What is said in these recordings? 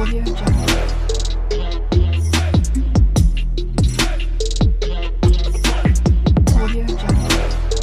Audio Jungle. Audio Jungle.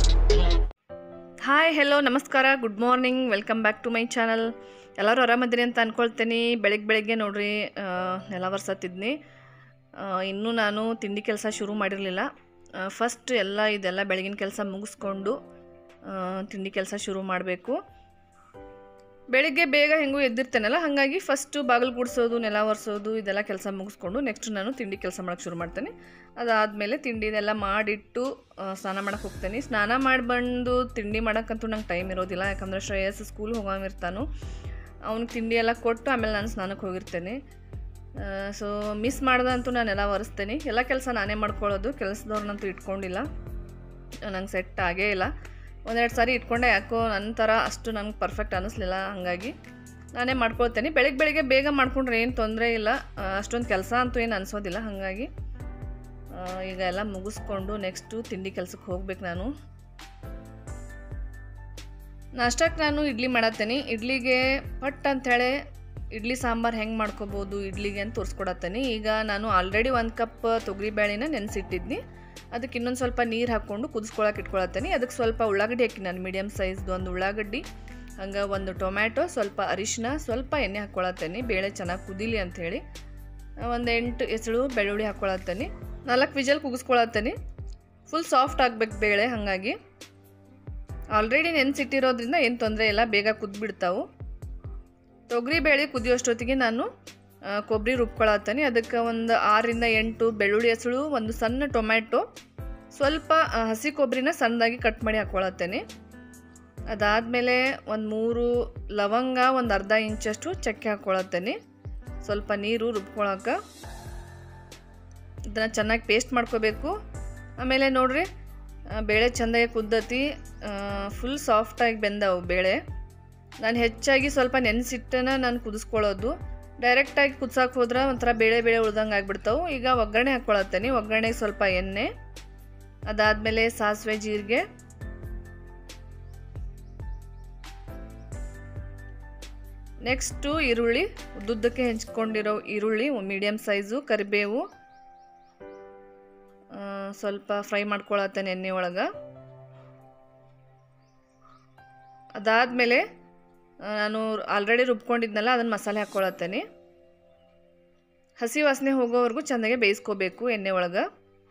Hi hello ನಮಸ್ಕಾರ good morning welcome back to my channel ಎಲ್ಲರೂ ಆರಾಮದಿರಿ ಅಂತ ಅಂದ್ಕೊಳ್ತೀನಿ ಬೆಳಗ್ಗೆ ಬೆಳಗ್ಗೆ ನೋಡ್ರಿ ಆ, ನೆಲ ವರ್ಸತ್ತಿದ್ನಿ ಆ, ಇನ್ನೂ ನಾನು ತಿಂಡಿ ಕೆಲಸ ಶುರು ಮಾಡಿರಲಿಲ್ಲ ಫಸ್ಟ್ ಎಲ್ಲ ಇದೆಲ್ಲ ಬೆಳಗಿನ ಕೆಲಸ ಮುಗಿಸ್ಕೊಂಡು ಆ, ತಿಂಡಿ ಕೆಲಸ ಶುರು ಮಾಡಬೇಕು ಬೆಳಿಗ್ಗೆ ಬೇಗ ಹೆಂಗೂ ಎದ್ದಿರ್ತೇನಲ್ಲ ಹಾಗಾಗಿ ಫಸ್ಟು ಬಾಗಿಲು ಗುಡಿಸೋದು ನೆಲ ಒರೆಸೋದು ಇದೆಲ್ಲ ಕೆಲಸ ಮುಗಿಸ್ಕೊಂಡು ನೆಕ್ಸ್ಟ್ ನಾನು ತಿಂಡಿ ಕೆಲಸ ಮಾಡೋಕ್ಕೆ ಶುರು ಮಾಡ್ತೇನೆ ಅದಾದಮೇಲೆ ತಿಂಡಿನೆಲ್ಲ ಮಾಡಿಟ್ಟು ಆ, ಸ್ನಾನ ಮಾಡಕ್ಕೆ ಹೋಗ್ತೇನೆ ಸ್ನಾನ ಮಾಡಿ ಬಂದು ತಿಂಡಿ ಮಾಡೋಕ್ಕಂತೂ ನಂಗೆ ಟೈಮ್ ಇರೋದಿಲ್ಲ ಯಾಕಂದರೆ ಶ್ರೇಯಸ್ ಸ್ಕೂಲ್ ಹೋಗೋವಿರ್ತಾನು ಅವ್ನಿಗೆ ತಿಂಡಿ ಎಲ್ಲ ಕೊಟ್ಟು ಆಮೇಲೆ ನಾನು ಸ್ನಾನಕ್ಕೆ ಹೋಗಿರ್ತೇನೆ ಸೊ ಮಿಸ್ ಮಾಡ್ದಂತೂ ನಾನೆಲ್ಲ ಒರೆಸ್ತೇನೆ ಎಲ್ಲ ಕೆಲಸ ನಾನೇ ಮಾಡ್ಕೊಳ್ಳೋದು ಕೆಲಸದವ್ರನ್ನಂತೂ ಇಟ್ಕೊಂಡಿಲ್ಲ ನಂಗೆ ಸೆಟ್ ಆಗೇ ಇಲ್ಲ ಒಂದೆರಡು ಸಾರಿ ಇಟ್ಕೊಂಡೆ ಯಾಕೋ ನನ್ನ ಥರ ಅಷ್ಟು ನಂಗೆ ಪರ್ಫೆಕ್ಟ್ ಅನ್ನಿಸ್ಲಿಲ್ಲ ಹಾಗಾಗಿ ನಾನೇ ಮಾಡ್ಕೊಳ್ತೇನೆ ಬೆಳಗ್ಗೆ ಬೆಳಿಗ್ಗೆ ಬೇಗ ಮಾಡ್ಕೊಂಡ್ರೆ ಏನು ತೊಂದರೆ ಇಲ್ಲ ಅಷ್ಟೊಂದು ಕೆಲಸ ಅಂತೂ ಏನು ಅನಿಸೋದಿಲ್ಲ ಹಾಗಾಗಿ ಆ, ಈಗ ಎಲ್ಲ ಮುಗಿಸ್ಕೊಂಡು ನೆಕ್ಸ್ಟು ತಿಂಡಿ ಕೆಲ್ಸಕ್ಕೆ ಹೋಗ್ಬೇಕು ನಾನು ನಾಷ್ಟಕ್ಕೆ ನಾನು ಇಡ್ಲಿ ಮಾಡತ್ತೇನೆ ಇಡ್ಲಿಗೆ ಪಟ್ ಅಂಥೇಳಿ ಇಡ್ಲಿ ಸಾಂಬಾರು ಹೆಂಗೆ ಮಾಡ್ಕೋಬೋದು ಇಡ್ಲಿಗೆ ಅಂತ ತೋರಿಸ್ಕೊಡತ್ತೇನೆ ಈಗ ನಾನು ಆಲ್ರೆಡಿ ಒಂದು ಕಪ್ ತೊಗರಿಬೇಳೆನ ನೆನೆಸಿಟ್ಟಿದ್ನಿ ಅದಕ್ಕೆ ಇನ್ನೊಂದು ಸ್ವಲ್ಪ ನೀರು ಹಾಕ್ಕೊಂಡು ಕುದಿಸ್ಕೊಳಕ್ಕೆ ಇಟ್ಕೊಳತ್ತೇನೆ ಅದಕ್ಕೆ ಸ್ವಲ್ಪ ಉಳ್ಳಾಗಡ್ಡಿ ಹಾಕಿ ನಾನು ಮೀಡಿಯಮ್ ಸೈಜ್ದು ಒಂದು ಉಳ್ಳಾಗಡ್ಡಿ ಹಂಗೆ ಒಂದು ಟೊಮ್ಯಾಟೊ ಸ್ವಲ್ಪ ಅರಿಶಿನ ಸ್ವಲ್ಪ ಎಣ್ಣೆ ಹಾಕ್ಕೊಳತ್ತೇನೆ ಬೇಳೆ ಚೆನ್ನಾಗಿ ಕುದೀಲಿ ಅಂಥೇಳಿ ಒಂದು ಎಂಟು ಎಸಳು ಬೆಳ್ಳುಳ್ಳಿ ಹಾಕ್ಕೊಳತ್ತೇನೆ ನಾಲ್ಕು ವಿಜಲ್ ಕುಗಿಸ್ಕೊಳತ್ತೇನೆ ಫುಲ್ ಸಾಫ್ಟ್ ಆಗ್ಬೇಕು ಬೇಳೆ ಹಾಗಾಗಿ ಆಲ್ರೆಡಿ ನೆನೆಸಿಟ್ಟಿರೋದ್ರಿಂದ ಏನು ತೊಂದರೆ ಇಲ್ಲ ಬೇಗ ಕುದ್ಬಿಡ್ತಾವು ತೊಗರಿ ಬೇಳೆ ಕುದಿಯೋಷ್ಟೊತ್ತಿಗೆ ನಾನು ಆ, ಕೊಬ್ಬರಿ ರುಬ್ಕೊಳತ್ತೇನೆ ಅದಕ್ಕೆ ಒಂದು ಆರರಿಂದ ಎಂಟು ಬೆಳ್ಳುಳ್ಳಿ ಹೆಸಳು ಒಂದು ಸಣ್ಣ ಟೊಮ್ಯಾಟೊ ಸ್ವಲ್ಪ ಆ, ಹಸಿ ಕೊಬ್ಬರಿನ ಸಣ್ಣದಾಗಿ ಕಟ್ ಮಾಡಿ ಹಾಕ್ಕೊಳತ್ತೇನೆ ಅದಾದಮೇಲೆ ಒಂದು ಮೂರು ಲವಂಗ ಒಂದು ಅರ್ಧ ಇಂಚಷ್ಟು ಚಕ್ಕೆ ಹಾಕ್ಕೊಳತ್ತೇನೆ ಸ್ವಲ್ಪ ನೀರು ರುಬ್ಕೊಳಕ್ಕೆ ಇದನ್ನು ಚೆನ್ನಾಗಿ ಪೇಸ್ಟ್ ಮಾಡ್ಕೋಬೇಕು ಆಮೇಲೆ ನೋಡ್ರಿ ಆ, ಬೇಳೆ ಚೆಂದಾಗಿ ಕುದ್ದತಿ ಫುಲ್ ಸಾಫ್ಟಾಗಿ ಬೆಂದವು ಬೇಳೆ ನಾನು ಹೆಚ್ಚಾಗಿ ಸ್ವಲ್ಪ ನೆನೆಸಿಟ್ಟನ ನಾನು ಕುದಿಸ್ಕೊಳ್ಳೋದು ಡೈರೆಕ್ಟಾಗಿ ಕುದ್ಸಕ್ಕೆ ಹೋದ್ರೆ ಒಂಥರ ಬೇಳೆ ಬೇಳೆ ಉಳ್ದಂಗೆ ಆಗ್ಬಿಡ್ತಾವೆ ಈಗ ಒಗ್ಗರಣೆ ಹಾಕ್ಕೊಳತ್ತೇನೆ ಒಗ್ಗರಣೆಗೆ ಸ್ವಲ್ಪ ಎಣ್ಣೆ ಅದಾದಮೇಲೆ ಸಾಸಿವೆ ಜೀರಿಗೆ ನೆಕ್ಸ್ಟು ಈರುಳ್ಳಿ ಉದ್ದುದ್ದಕ್ಕೆ ಹೆಂಚ್ಕೊಂಡಿರೋ ಈರುಳ್ಳಿ ಮೀಡಿಯಮ್ ಸೈಜು ಕರಿಬೇವು ಆ, ಸ್ವಲ್ಪ ಫ್ರೈ ಮಾಡ್ಕೊಳತ್ತೇನೆ ಎಣ್ಣೆ ಒಳಗೆ ಅದಾದಮೇಲೆ ನಾನು ಆಲ್ರೆಡಿ ರುಬ್ಕೊಂಡಿದ್ನಲ್ಲ ಅದನ್ನು ಮಸಾಲೆ ಹಾಕ್ಕೊಳತ್ತೇನೆ ಹಸಿ ವಾಸನೆ ಹೋಗೋವರೆಗೂ ಚೆನ್ನಾಗಿ ಬೇಯಿಸ್ಕೋಬೇಕು ಎಣ್ಣೆ ಒಳಗೆ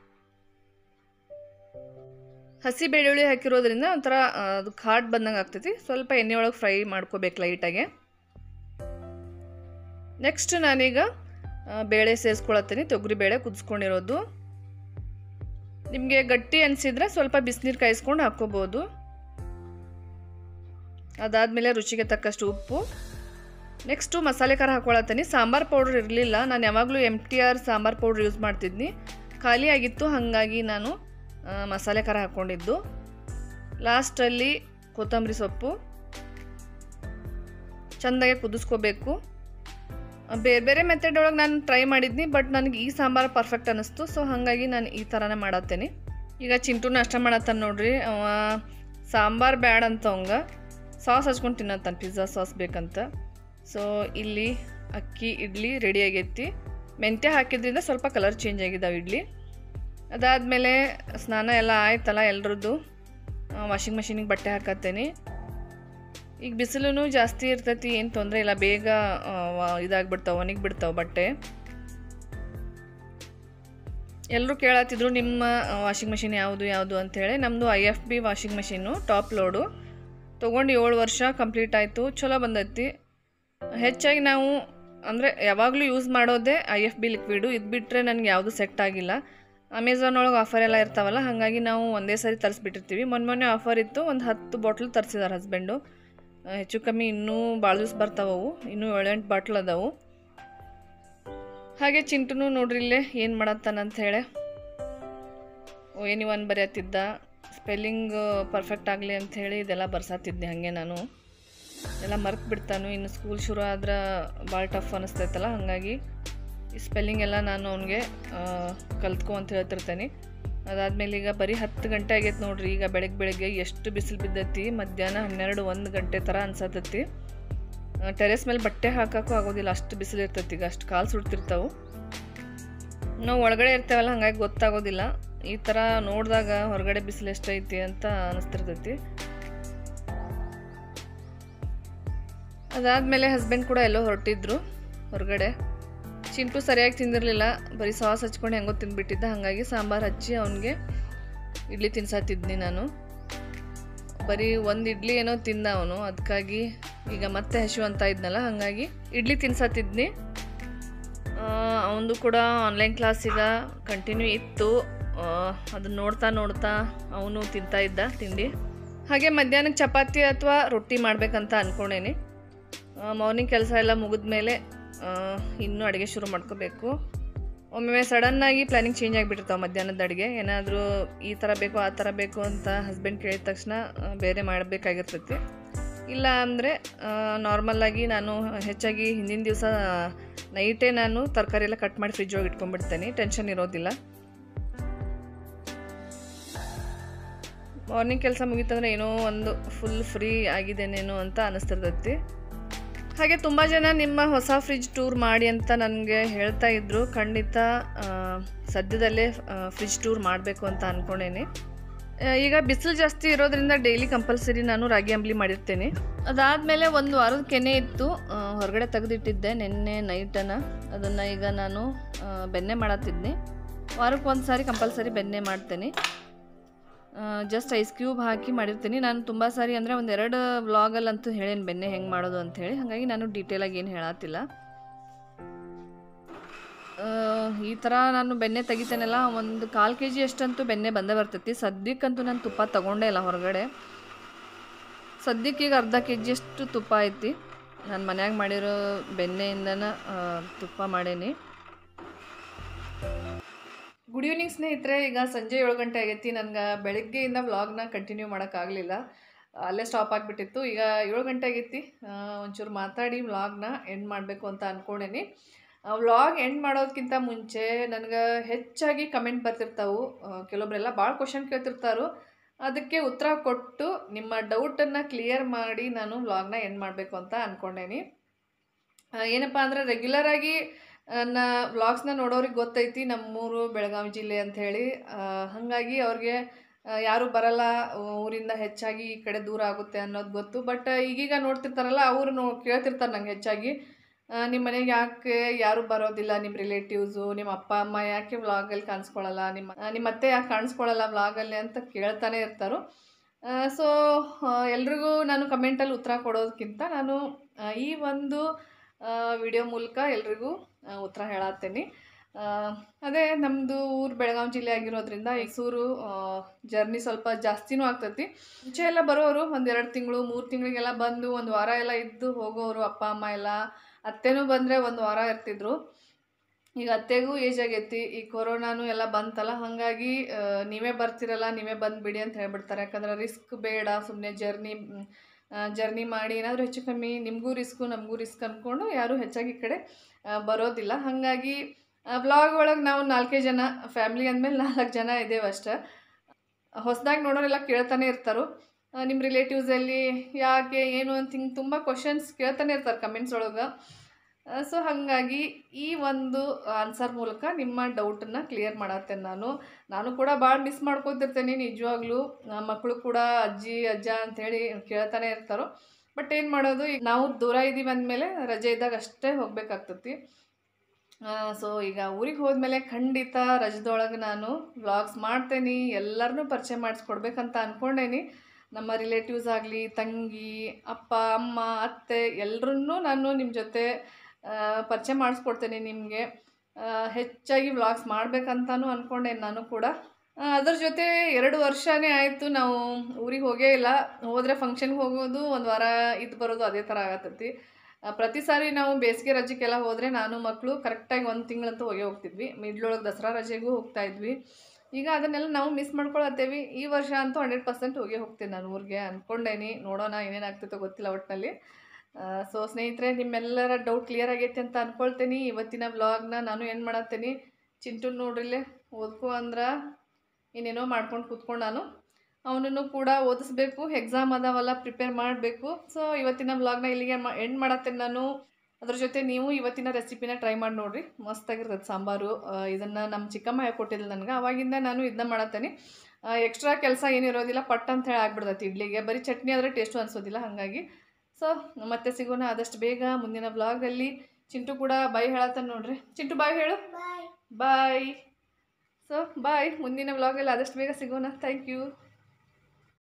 ಹಸಿ ಬೆಳ್ಳುಳ್ಳಿ ಹಾಕಿರೋದ್ರಿಂದ ಒಂಥರ ಆ, ಅದು ಖಾಟ್ ಬಂದಂಗೆ ಆಗ್ತೈತಿ ಸ್ವಲ್ಪ ಎಣ್ಣೆ ಒಳಗೆ ಫ್ರೈ ಮಾಡ್ಕೋಬೇಕು ಲೈಟಾಗೆ ನೆಕ್ಸ್ಟ್ ನಾನೀಗ ಆ, ಬೇಳೆ ಸೇರಿಸ್ಕೊಳತ್ತೀನಿ ತೊಗರಿ ಬೇಳೆ ಕುದಿಸ್ಕೊಂಡಿರೋದು ನಿಮಗೆ ಗಟ್ಟಿ ಅನಿಸಿದ್ರೆ ಸ್ವಲ್ಪ ಬಿಸಿನೀರು ಕಾಯಿಸ್ಕೊಂಡು ಹಾಕ್ಕೋಬೋದು ಅದಾದಮೇಲೆ ರುಚಿಗೆ ತಕ್ಕಷ್ಟು ಉಪ್ಪು ನೆಕ್ಸ್ಟು ಮಸಾಲೆ ಖಾರ ಹಾಕ್ಕೊಳತ್ತೀನಿ ಸಾಂಬಾರು ಪೌಡ್ರ್ ಇರಲಿಲ್ಲ ನಾನು ಯಾವಾಗಲೂ M T R sambar powder use ಮಾಡ್ತಿದ್ನಿ ಖಾಲಿ ಆಗಿತ್ತು ಹಾಗಾಗಿ ನಾನು ಆ, ಮಸಾಲೆ ಖಾರ ಹಾಕ್ಕೊಂಡಿದ್ದು ಲಾಸ್ಟಲ್ಲಿ ಕೊತ್ತಂಬರಿ ಸೊಪ್ಪು ಚೆಂದಾಗೆ ಕುದಿಸ್ಕೋಬೇಕು ಬೇರೆ ಬೇರೆ ಮೆಥಡ್ ಒಳಗೆ ನಾನು ಟ್ರೈ ಮಾಡಿದ್ನಿ ಬಟ್ ನನಗೆ ಈ ಸಾಂಬಾರು ಪರ್ಫೆಕ್ಟ್ ಅನ್ನಿಸ್ತು ಸೊ ಹಾಗಾಗಿ ನಾನು ಈ ಥರನೇ ಮಾಡತ್ತೇನೆ ಈಗ ಚಿಂಟು ನಾಷ್ಟ ಮಾಡತ್ತಾನ ನೋಡ್ರಿ ಅವ ಸಾಂಬಾರು ಬ್ಯಾಡ ಅಂತ ಅವಂಗ ಸಾಸ್ ಹಚ್ಕೊಂಡು ತಿನ್ನತ್ತಾನ ಪಿಜ್ಜಾ ಸಾಸ್ ಬೇಕಂತ ಸೊ ಇಲ್ಲಿ ಅಕ್ಕಿ ಇಡ್ಲಿ ರೆಡಿ ಆಗೈತಿ ಮೆಂತ್ಯ ಹಾಕಿದ್ರಿಂದ ಸ್ವಲ್ಪ ಕಲರ್ ಚೇಂಜ್ ಆಗಿದ್ದಾವೆ ಇಡ್ಲಿ ಅದಾದಮೇಲೆ ಸ್ನಾನ ಎಲ್ಲ ಆಯ್ತಲ್ಲ ಎಲ್ರದ್ದು ವಾಷಿಂಗ್ ಮಷಿನಿಗೆ ಬಟ್ಟೆ ಹಾಕತ್ತೇನೆ ಈಗ ಬಿಸಿಲು ಜಾಸ್ತಿ ಇರ್ತೈತಿ ಏನು ತೊಂದರೆ ಇಲ್ಲ ಬೇಗ ಇದಾಗ್ಬಿಡ್ತಾವೆ ಒಣಗಿ ಬಿಡ್ತಾವೆ ಬಟ್ಟೆ ಎಲ್ಲರೂ ಕೇಳತ್ತಿದ್ರು ನಿಮ್ಮ ವಾಷಿಂಗ್ ಮಷಿನ್ ಯಾವುದು ಯಾವುದು ಅಂಥೇಳಿ ನಮ್ಮದು I F B washing machine top load ತೊಗೊಂಡು ಏಳು ವರ್ಷ ಕಂಪ್ಲೀಟ್ ಆಯಿತು ಚಲೋ ಬಂದೈತಿ ಹೆಚ್ಚಾಗಿ ನಾವು ಅಂದರೆ ಯಾವಾಗಲೂ ಯೂಸ್ ಮಾಡೋದೇ ಐ ಎಫ್ ಬಿ ಲಿಕ್ವಿಡು ಇದು ಬಿಟ್ಟರೆ ನನಗೆ ಯಾವುದು ಸೆಟ್ ಆಗಿಲ್ಲ ಅಮೆಝಾನ್ ಒಳಗೆ ಆಫರ್ ಎಲ್ಲ ಇರ್ತಾವಲ್ಲ ಹಾಗಾಗಿ ನಾವು ಒಂದೇ ಸಾರಿ ತರಿಸ್ಬಿಟ್ಟಿರ್ತೀವಿ ಮೊನ್ನೆ ಮೊನ್ನೆ ಆಫರ್ ಇತ್ತು ಒಂದು ಹತ್ತು ಬಾಟ್ಲ್ ತರಿಸಿದಾರೆ ಹಸ್ಬೆಂಡು ಆ, ಹೆಚ್ಚು ಕಮ್ಮಿ ಇನ್ನೂ ಭಾಳ ದಿವ್ಸ ಬರ್ತಾವವು ಇನ್ನೂ ಏಳೆಂಟು ಬಾಟ್ಲ್ ಅದಾವು ಹಾಗೆ ಚಿಂಟುನು ನೋಡ್ರಿ ಇಲ್ಲೇ ಏನು ಮಾಡತ್ತಾನಂತ ಹೇಳಿ ಓ ಏನಿ ಒನ್ ಬರೆಯತ್ತಿದ್ದ ಸ್ಪೆಲ್ಲಿಂಗ್ ಪರ್ಫೆಕ್ಟ್ ಆಗಲಿ ಅಂತ ಹೇಳಿ ಇದೆಲ್ಲ ಬರ್ಸಾತಿದ್ದೆ ಹಾಗೆ ನಾನು ಎಲ್ಲ ಮರ್ತು ಬಿಡ್ತಾನು ಇನ್ನು ಸ್ಕೂಲ್ ಶುರು ಆದ್ರೆ ಭಾಳ ಟಫ್ ಅನ್ನಿಸ್ತೈತಲ್ಲ ಹಾಗಾಗಿ ಈ ಸ್ಪೆಲ್ಲಿಂಗ್ ಎಲ್ಲ ನಾನು ಅವನಿಗೆ ಕಲ್ತ್ಕೊ ಅಂತ ಹೇಳ್ತಿರ್ತೇನೆ ಅದಾದ್ಮೇಲೆ ಈಗ ಬರೀ ಹತ್ತು ಗಂಟೆ ಆಗೈತೆ ನೋಡ್ರಿ ಈಗ ಬೆಳಗ್ಗೆ ಬೆಳಗ್ಗೆ ಎಷ್ಟು ಬಿಸಿಲು ಬಿದ್ದೈತಿ ಮಧ್ಯಾಹ್ನ ಹನ್ನೆರಡು ಒಂದು ಗಂಟೆ ಥರ ಅನ್ಸತ್ತೈತಿ ಟೆರೆಸ್ ಮೇಲೆ ಬಟ್ಟೆ ಹಾಕೋಕ್ಕೂ ಆಗೋದಿಲ್ಲ ಅಷ್ಟು ಬಿಸಿಲು ಇರ್ತೈತಿ ಈಗ ಅಷ್ಟು ಕಾಲು ಸುಡ್ತಿರ್ತಾವೆ ನಾವು ಒಳಗಡೆ ಇರ್ತೇವಲ್ಲ ಹಾಗಾಗಿ ಗೊತ್ತಾಗೋದಿಲ್ಲ ಈ ಥರ ನೋಡಿದಾಗ ಹೊರಗಡೆ ಬಿಸಿಲು ಎಷ್ಟೈತಿ ಅಂತ ಅನಿಸ್ತಿರ್ತೈತಿ ಅದಾದಮೇಲೆ ಹಸ್ಬೆಂಡ್ ಕೂಡ ಎಲ್ಲೋ ಹೊರಟಿದ್ರು ಹೊರಗಡೆ ಚಿಂಟು ಸರಿಯಾಗಿ ತಿಂದಿರಲಿಲ್ಲ ಬರೀ ಸಾಸ್ ಹಚ್ಕೊಂಡು ಹೆಂಗೋ ತಿಂದ್ಬಿಟ್ಟಿದ್ದ ಹಾಗಾಗಿ ಸಾಂಬಾರು ಹಚ್ಚಿ ಅವನಿಗೆ ಇಡ್ಲಿ ತಿನ್ಸತ್ತಿದ್ನಿ ನಾನು ಬರೀ ಒಂದು ಇಡ್ಲಿ ಏನೋ ತಿಂದ ಅವನು ಅದಕ್ಕಾಗಿ ಈಗ ಮತ್ತೆ ಹಸಿವು ಅಂತ ಇದ್ನಲ್ಲ ಹಾಗಾಗಿ ಇಡ್ಲಿ ತಿನ್ಸತ್ತಿದ್ನಿ ಅವನದು ಕೂಡ ಆನ್ಲೈನ್ ಕ್ಲಾಸ್ ಈಗ ಕಂಟಿನ್ಯೂ ಇತ್ತು ಅದನ್ನ ನೋಡ್ತಾ ನೋಡ್ತಾ ಅವನು ತಿಂತಾ ಇದ್ದ ತಿಂಡಿ ಹಾಗೆ ಮಧ್ಯಾಹ್ನಕ್ಕೆ ಚಪಾತಿ ಅಥವಾ ರೊಟ್ಟಿ ಮಾಡ್ಬೇಕಂತ ಅಂದ್ಕೊಂಡೇನಿ ಮಾರ್ನಿಂಗ್ ಕೆಲಸ ಎಲ್ಲ ಮುಗಿದ ಮೇಲೆ ಇನ್ನೂ ಅಡುಗೆ ಶುರು ಮಾಡ್ಕೋಬೇಕು ಒಮ್ಮೆ ಸಡನ್ನಾಗಿ ಪ್ಲ್ಯಾನಿಂಗ್ ಚೇಂಜ್ ಆಗಿಬಿಟ್ಟಿರ್ತಾವೆ ಮಧ್ಯಾಹ್ನದ ಅಡುಗೆ ಏನಾದರೂ ಈ ಥರ ಬೇಕು ಆ ಥರ ಬೇಕು ಅಂತ ಹಸ್ಬೆಂಡ್ ಕೇಳಿದ ತಕ್ಷಣ ಆ, ಬೇರೆ ಮಾಡಬೇಕಾಗಿರ್ತೈತಿ ಇಲ್ಲ ಅಂದರೆ ನಾರ್ಮಲ್ಲಾಗಿ ನಾನು ಹೆಚ್ಚಾಗಿ ಹಿಂದಿನ ದಿವಸ ನೈಟೇ ನಾನು ತರಕಾರಿ ಎಲ್ಲ ಕಟ್ ಮಾಡಿ ಫ್ರಿಜ್ ಒಳಗೆ ಇಟ್ಕೊಂಡ್ಬಿಡ್ತೇನೆ ಟೆನ್ಷನ್ ಇರೋದಿಲ್ಲ ಮಾರ್ನಿಂಗ್ ಕೆಲಸ ಮುಗೀತಂದ್ರೆ ಏನೋ ಒಂದು ಫುಲ್ ಫ್ರೀ ಆಗಿದ್ದೇನೇನೋ ಅಂತ ಅನಿಸ್ತಿರ್ತೈತಿ ಹಾಗೆ ತುಂಬ ಜನ ನಿಮ್ಮ ಹೊಸ ಫ್ರಿಜ್ ಟೂರ್ ಮಾಡಿ ಅಂತ ನನಗೆ ಹೇಳ್ತಾ ಇದ್ರು ಖಂಡಿತ ಆ, ಸದ್ಯದಲ್ಲೇ ಫ್ರಿಜ್ ಟೂರ್ ಮಾಡಬೇಕು ಅಂತ ಅಂದ್ಕೊಂಡೇನೆ ಆ, ಈಗ ಬಿಸಿಲು ಜಾಸ್ತಿ ಇರೋದ್ರಿಂದ ಡೈಲಿ ಕಂಪಲ್ಸರಿ ನಾನು ರಾಗಿ ಅಂಬ್ಲಿ ಮಾಡಿರ್ತೇನೆ ಅದಾದಮೇಲೆ ಒಂದು ವಾರದ ಕೆನೆ ಇತ್ತು ಆ, ಹೊರಗಡೆ ತೆಗೆದಿಟ್ಟಿದ್ದೆ ನಿನ್ನೆ ನೈಟನ್ನು ಅದನ್ನು ಈಗ ನಾನು ಆ, ಬೆಣ್ಣೆ ಮಾಡತ್ತಿದ್ನಿ ವಾರಕ್ಕೆ ಒಂದು ಸಾರಿ ಕಂಪಲ್ಸರಿ ಬೆಣ್ಣೆ ಮಾಡ್ತೇನೆ ಜಸ್ಟ್ ಐಸ್ ಕ್ಯೂಬ್ ಹಾಕಿ ಮಾಡಿರ್ತೀನಿ ನಾನು ತುಂಬ ಸಾರಿ ಅಂದರೆ ಒಂದು ಎರಡು ವ್ಲಾಗಲ್ಲಂತೂ ಹೇಳೇನು ಬೆಣ್ಣೆ ಹೆಂಗೆ ಮಾಡೋದು ಅಂತ ಹೇಳಿ ಹಾಗಾಗಿ ನಾನು ಡೀಟೇಲಾಗಿ ಏನು ಹೇಳತ್ತಿಲ್ಲ ಆ, ಈ ಥರ ನಾನು ಬೆಣ್ಣೆ ತೆಗಿತೇನಲ್ಲ ಒಂದು ಕಾಲು ಕೆ ಜಿ ಅಷ್ಟಂತೂ ಬೆಣ್ಣೆ ಬಂದೇ ಬರ್ತೈತಿ ಸದ್ಯಕ್ಕಂತೂ ನಾನು ತುಪ್ಪ ತೊಗೊಂಡೇ ಇಲ್ಲ ಹೊರಗಡೆ ಸದ್ಯಕ್ಕೆ ಈಗ ಅರ್ಧ ಕೆ ಜಿಯಷ್ಟು ತುಪ್ಪ ಐತಿ ನಾನು ಮನ್ಯಾಗ ಮಾಡಿರೋ ಬೆಣ್ಣೆಯಿಂದನ ಆ, ತುಪ್ಪ ಮಾಡೇನಿ ಗುಡ್ ಈವ್ನಿಂಗ್ ಸ್ನೇಹಿತರೆ ಈಗ ಸಂಜೆ ಏಳು ಗಂಟೆ ಆಗೈತಿ ನನಗೆ ಬೆಳಗ್ಗೆಯಿಂದ ವ್ಲಾಗ್ನ ಕಂಟಿನ್ಯೂ ಮಾಡೋಕ್ಕಾಗಲಿಲ್ಲ ಅಲ್ಲೇ ಸ್ಟಾಪ್ ಆಗಿಬಿಟ್ಟಿತ್ತು ಈಗ ಏಳು ಗಂಟೆ ಆಗೈತಿ ಆ, ಒಂಚೂರು ಮಾತಾಡಿ ವ್ಲಾಗ್ನ ಎಂಡ್ ಮಾಡಬೇಕು ಅಂತ ಅಂದ್ಕೊಂಡೇನಿ ವ್ಲಾಗ್ ಎಂಡ್ ಮಾಡೋದಕ್ಕಿಂತ ಮುಂಚೆ ನನಗೆ ಹೆಚ್ಚಾಗಿ ಕಮೆಂಟ್ ಬರ್ತಿರ್ತಾವೆ ಕೆಲವೊಬ್ಬರೆಲ್ಲ ಭಾಳ ಕ್ವಶನ್ ಕೇಳ್ತಿರ್ತಾರೋ ಅದಕ್ಕೆ ಉತ್ತರ ಕೊಟ್ಟು ನಿಮ್ಮ ಡೌಟನ್ನು ಕ್ಲಿಯರ್ ಮಾಡಿ ನಾನು ವ್ಲಾಗ್ನ ಎಂಡ್ ಮಾಡಬೇಕು ಅಂತ ಅಂದ್ಕೊಂಡೇನಿ ಆ, ಏನಪ್ಪ ಅಂದರೆ ರೆಗ್ಯುಲರಾಗಿ ನನ್ನ ವ್ಲಾಗ್ಸ್ನ ನೋಡೋರಿಗೆ ಗೊತ್ತೈತಿ ನಮ್ಮೂರು ಬೆಳಗಾವಿ ಜಿಲ್ಲೆ ಅಂಥೇಳಿ ಹಾಗಾಗಿ ಅವ್ರಿಗೆ ಆ, ಯಾರು ಬರಲ್ಲ ಊರಿಂದ ಹೆಚ್ಚಾಗಿ ಈ ಕಡೆ ದೂರ ಆಗುತ್ತೆ ಅನ್ನೋದು ಗೊತ್ತು ಬಟ್ ಈಗೀಗ ನೋಡ್ತಿರ್ತಾರಲ್ಲ ಅವರು ನೋ ಕೇಳ್ತಿರ್ತಾರೆ ನಂಗೆ ಹೆಚ್ಚಾಗಿ ನಿಮ್ಮ ಮನೆಗೆ ಯಾಕೆ ಯಾರು ಬರೋದಿಲ್ಲ ನಿಮ್ಮ ರಿಲೇಟಿವ್ಸು ನಿಮ್ಮ ಅಪ್ಪ ಅಮ್ಮ ಯಾಕೆ ವ್ಲಾಗಲ್ಲಿ ಕಾಣಿಸ್ಕೊಳ್ಳಲ್ಲ ನಿಮ್ಮ ಆ, ನಿಮ್ಮ ಅತ್ತೆ ಯಾಕೆ ಕಾಣಿಸ್ಕೊಳ್ಳಲ್ಲ ವ್ಲಾಗಲ್ಲಿ ಅಂತ ಕೇಳ್ತಾನೆ ಇರ್ತಾರೋ ಸೊ ಎಲ್ರಿಗೂ ನಾನು ಕಮೆಂಟಲ್ಲಿ ಉತ್ತರ ಕೊಡೋದಕ್ಕಿಂತ ನಾನು ಆ, ಈ ಒಂದು ವಿಡಿಯೋ ಮೂಲಕ ಎಲ್ರಿಗೂ ಆ, ಉತ್ತರ ಹೇಳತ್ತೇನೆ ಆ, ಅದೇ ನಮ್ಮದು ಊರು ಬೆಳಗಾವಿ ಜಿಲ್ಲೆ ಆಗಿರೋದ್ರಿಂದ ಈಸೂರು ಜರ್ನಿ ಸ್ವಲ್ಪ ಜಾಸ್ತಿನೂ ಆಗ್ತೈತಿ ಮುಂಚೆ ಎಲ್ಲ ಬರೋರು ಒಂದು ಎರಡು ತಿಂಗಳು ಮೂರು ತಿಂಗಳಿಗೆಲ್ಲ ಬಂದು ಒಂದು ವಾರ ಎಲ್ಲ ಇದ್ದು ಹೋಗೋರು ಅಪ್ಪ ಅಮ್ಮ ಎಲ್ಲ ಅತ್ತೆನೂ ಬಂದರೆ ಒಂದು ವಾರ ಇರ್ತಿದ್ರು ಈಗ ಅತ್ತೆಗೂ ಏಜ್ ಆಗೈತಿ ಈ ಕೊರೋನಾನು ಎಲ್ಲ ಬಂತಲ್ಲ ಹಾಗಾಗಿ ಆ, ನೀವೇ ಬರ್ತಿರಲ್ಲ ನೀವೇ ಬಂದುಬಿಡಿ ಅಂತ ಹೇಳ್ಬಿಡ್ತಾರೆ ಯಾಕಂದ್ರೆ ರಿಸ್ಕ್ ಬೇಡ ಸುಮ್ಮನೆ ಜರ್ನಿ ಜರ್ನಿ ಮಾಡಿ ಏನಾದರೂ ಹೆಚ್ಚು ಕಮ್ಮಿ ನಿಮಗೂ ರಿಸ್ಕು ನಮಗೂ ರಿಸ್ಕ್ ಅಂದ್ಕೊಂಡು ಯಾರೂ ಹೆಚ್ಚಾಗಿ ಈ ಕಡೆ ಆ, ಬರೋದಿಲ್ಲ ಹಾಗಾಗಿ ವ್ಲಾಗ್ ಒಳಗೆ ನಾವು ನಾಲ್ಕೇ ಜನ ಫ್ಯಾಮ್ಲಿ ಅಂದಮೇಲೆ ನಾಲ್ಕು ಜನ ಇದ್ದೇವೆ ಅಷ್ಟೇ ಹೊಸದಾಗಿ ನೋಡೋರೆಲ್ಲ ಕೇಳ್ತಾನೆ ಇರ್ತಾರೋ ನಿಮ್ಮ ರಿಲೇಟಿವ್ಸಲ್ಲಿ ಯಾಕೆ ಏನು ಅಂತ ಹಿಂಗೆ ತುಂಬ ಕ್ವಶನ್ಸ್ ಕೇಳ್ತಾನೆ ಇರ್ತಾರೆ ಕಮೆಂಟ್ಸ್ ಒಳಗೆ ಸೊ ಹಾಗಾಗಿ ಈ ಒಂದು ಆನ್ಸರ್ ಮೂಲಕ ನಿಮ್ಮ ಡೌಟನ್ನು ಕ್ಲಿಯರ್ ಮಾಡತ್ತೇನೆ ನಾನು ನಾನು ಕೂಡ ಭಾಳ ಮಿಸ್ ಮಾಡ್ಕೊತಿರ್ತೇನೆ ನಿಜವಾಗ್ಲೂ ಮಕ್ಕಳು ಕೂಡ ಅಜ್ಜಿ ಅಜ್ಜ ಅಂಥೇಳಿ ಕೇಳ್ತಾನೆ ಇರ್ತಾರೋ ಬಟ್ ಏನು ಮಾಡೋದು ಈಗ ನಾವು ದೂರ ಇದ್ದೀವಿ ಅಂದಮೇಲೆ ರಜೆ ಇದ್ದಾಗ ಅಷ್ಟೇ ಹೋಗ್ಬೇಕಾಗ್ತತಿ ಸೊ ಈಗ ಊರಿಗೆ ಹೋದ್ಮೇಲೆ ಖಂಡಿತ ರಜದೊಳಗೆ ನಾನು ವ್ಲಾಗ್ಸ್ ಮಾಡ್ತೇನೆ ಎಲ್ಲರನ್ನೂ ಪರಿಚಯ ಮಾಡಿಸ್ಕೊಡ್ಬೇಕಂತ ಅಂದ್ಕೊಂಡೇನಿ ನಮ್ಮ ರಿಲೇಟಿವ್ಸ್ ಆಗಲಿ ತಂಗಿ ಅಪ್ಪ ಅಮ್ಮ ಅತ್ತೆ ಎಲ್ಲರನ್ನೂ ನಾನು ನಿಮ್ಮ ಜೊತೆ ಆ, ಪರಿಚಯ ಮಾಡಿಸ್ಕೊಡ್ತೇನೆ ನಿಮಗೆ ಹೆಚ್ಚಾಗಿ ವ್ಲಾಗ್ಸ್ ಮಾಡ್ಬೇಕಂತಾನು ಅಂದ್ಕೊಂಡೇನು ನಾನು ಕೂಡ ಆ, ಅದ್ರ ಜೊತೆ ಎರಡು ವರ್ಷನೇ ಆಯಿತು ನಾವು ಊರಿಗೆ ಹೋಗೇ ಇಲ್ಲ ಹೋದರೆ ಫಂಕ್ಷನ್ಗೆ ಹೋಗೋದು ಒಂದು ವಾರ ಇದ್ದು ಬರೋದು ಅದೇ ಥರ ಆಗತ್ತೈತಿ ಆ, ಪ್ರತಿ ಸಾರಿ ನಾವು ಬೇಸಿಗೆ ರಜೆಗೆಲ್ಲ ಹೋದರೆ ನಾನು ಮಕ್ಕಳು ಕರೆಕ್ಟಾಗಿ ಒಂದು ತಿಂಗಳಂತೂ ಹೋಗೇ ಹೋಗ್ತಿದ್ವಿ ಮಿಡ್ಲೊಳಗೆ ದಸರಾ ರಜೆಗೂ ಹೋಗ್ತಾ ಇದ್ವಿ ಈಗ ಅದನ್ನೆಲ್ಲ ನಾವು ಮಿಸ್ ಮಾಡ್ಕೊಳತ್ತೇವಿ ಈ ವರ್ಷ ಅಂತೂ ಹಂಡ್ರೆಡ್ ಪರ್ಸೆಂಟ್ ಹೋಗೇ ಹೋಗ್ತೀನಿ ನಾನು ಊರಿಗೆ ಅಂದ್ಕೊಂಡೇನಿ ನೋಡೋಣ ಏನೇನಾಗ್ತೈತೋ ಗೊತ್ತಿಲ್ಲ ಒಟ್ಟಿನಲ್ಲಿ ಸೊ ಸ್ನೇಹಿತರೆ ನಿಮ್ಮೆಲ್ಲರ ಡೌಟ್ ಕ್ಲಿಯರ್ ಆಗೈತೆ ಅಂತ ಅಂದ್ಕೊಳ್ತೀನಿ ಇವತ್ತಿನ ವ್ಲಾಗ್ನ ನಾನು ಏನು ಮಾಡತ್ತೀನಿ ಚಿಂಟು ನೋಡ್ರಿಲ್ಲೇ ಓದ್ಕೊ ಅಂದ್ರೆ ಏನೇನೋ ಮಾಡ್ಕೊಂಡು ಕೂತ್ಕೊಂಡು ನಾನು ಅವನನ್ನು ಕೂಡ ಓದಿಸ್ಬೇಕು ಎಕ್ಸಾಮ್ ಅದಾವಲ್ಲ ಪ್ರಿಪೇರ್ ಮಾಡಬೇಕು ಸೊ ಇವತ್ತಿನ ವ್ಲಾಗ್ನ ಇಲ್ಲಿಗೆ ಮಾ ಎಂಡ್ ಮಾಡತ್ತೇನೆ ನಾನು ಅದ್ರ ಜೊತೆ ನೀವು ಇವತ್ತಿನ ರೆಸಿಪಿನ ಟ್ರೈ ಮಾಡಿ ನೋಡ್ರಿ ಮಸ್ತಾಗಿರ್ತದೆ ಸಾಂಬಾರು ಇದನ್ನು ನಮ್ಮ ಚಿಕ್ಕಮ್ಮ ಹೇಳ್ಕೊಟ್ಟಿಲ್ಲ ನನಗೆ ಅವಾಗಿಂದ ನಾನು ಇದನ್ನ ಮಾಡತ್ತೇನೆ ಎಕ್ಸ್ಟ್ರಾ ಕೆಲಸ ಏನಿರೋದಿಲ್ಲ ಪಟ್ ಅಂತ ಹೇಳಿ ಆಗ್ಬಿಡ್ತೈತಿ ಇಡ್ಲಿಗೆ ಬರೀ ಚಟ್ನಿ ಆದರೆ ಟೇಸ್ಟು ಅನ್ಸೋದಿಲ್ಲ ಹಾಗಾಗಿ ಸೊ ಮತ್ತೆ ಸಿಗೋಣ ಆದಷ್ಟು ಬೇಗ ಮುಂದಿನ ವ್ಲಾಗಲ್ಲಿ ಚಿಂಟು ಕೂಡ ಬಾಯ್ ಹೇಳತ್ತಾನೆ ನೋಡ್ರಿ ಚಿಂಟು ಬಾಯ್ ಹೇಳು ಬಾಯ್ ಸೊ ಬಾಯ್ ಮುಂದಿನ ವ್ಲಾಗಲ್ಲಿ ಆದಷ್ಟು ಬೇಗ ಸಿಗೋಣ ಥ್ಯಾಂಕ್ ಯು